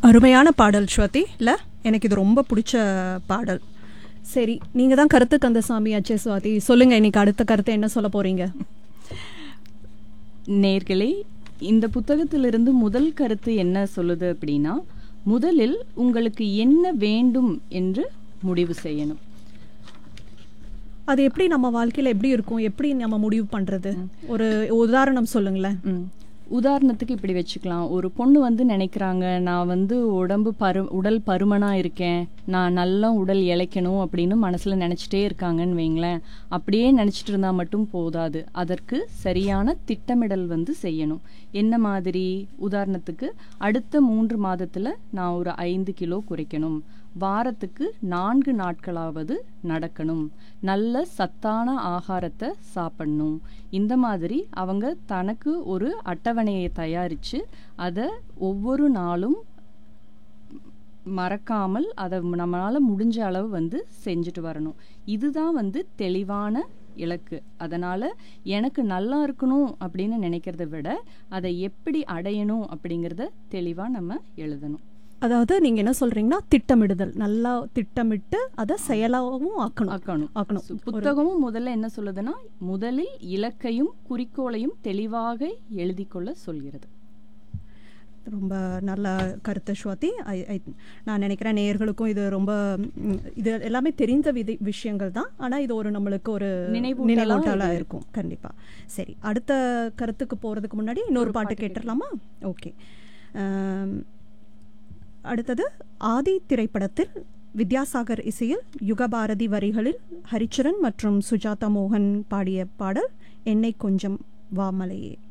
அருமையான பாடல் ஸ்வதி இல்லை எனக்கு இது ரொம்ப பிடிச்ச பாடல் சரி நீங்கள் தான் கருத்து கந்தசாமி அச்சே சுவாதி சொல்லுங்கள் இன்னைக்கு அடுத்த கருத்து என்ன சொல்ல போகிறீங்க நேர்களே இந்த புத்தகத்திலிருந்து முதல் கருத்து என்ன சொல்லுது அப்படின்னா முதலில் உங்களுக்கு என்ன வேண்டும் என்று முடிவு செய்யணும் அது எப்படி நம்ம வாழ்க்கையில் எப்படி இருக்கும் எப்படி நம்ம முடிவு பண்ணுறது ஒரு உதாரணம் சொல்லுங்களேன் ம். உதாரணத்துக்கு இப்படி வச்சுக்கலாம் ஒரு பொண்ணு வந்து நினைக்கிறாங்க நான் வந்து உடம்பு பரு உடல் பருமனா இருக்கேன் நான் நல்லா உடல் இளைக்கணும் அப்படின்னு மனசுல நினைச்சிட்டே இருக்காங்கன்னு வைங்களேன் அப்படியே நினைச்சிட்டு இருந்தா மட்டும் போதாது அதற்கு சரியான திட்டமிடல் வந்து செய்யணும் என்ன மாதிரி உதாரணத்துக்கு அடுத்த மூன்று மாதத்துல நான் ஒரு ஐந்து கிலோ குறைக்கணும் வாரத்துக்கு நான்கு நாட்களாவது நடக்கணும் நல்ல சத்தான ஆகாரத்தை சாப்பிடணும் இந்த மாதிரி அவங்க தனக்கு ஒரு அட்டவணையை தயாரித்து அதை ஒவ்வொரு நாளும் மறக்காமல் அதை நம்மளால முடிஞ்ச அளவு வந்து செஞ்சுட்டு வரணும் இதுதான் வந்து தெளிவான இலக்கு அதனால எனக்கு நல்லா இருக்கணும் அப்படின்னு நினைக்கிறத விட அதை எப்படி அடையணும் அப்படிங்கிறத தெளிவா நம்ம எழுதணும் அதாவது நீங்கள் என்ன சொல்கிறீங்கன்னா திட்டமிடுதல் நல்லா திட்டமிட்டு அதை செயலாகவும் ஆக்கணும் ஆக்கணும் ஆக்கணும் சு- புத்தகமும் முதல்ல என்ன சொல்லுதுன்னா முதலில் இலக்கையும் குறிக்கோளையும் தெளிவாக எழுதி கொள்ள சொல்கிறது ரொம்ப நல்ல கருத்து ஸ்வாதி ஐ ஐ நான் நினைக்கிறேன் நேயர்களுக்கும் இது ரொம்ப ம், இது எல்லாமே தெரிந்த விதி விஷயங்கள் தான் ஆனால் இது ஒரு நம்மளுக்கு ஒரு நினைவூட்டலா நினைவூட்டலா இது இருக்கும் கண்டிப்பாக சரி அடுத்த கருத்துக்கு போகிறதுக்கு முன்னாடி இன்னொரு ஒரு பாட்டு பாட்டு கேட்டுடலாமா ஓகே ஆம், அடுத்தது ஆதி திரைப்படத்தில் வித்யாசாகர் இசையில் யுகபாரதி வரிகளில் ஹரிச்சரன் மற்றும் சுஜாதா மோகன் பாடிய பாடல் என்னை கொஞ்சம் வாமலையே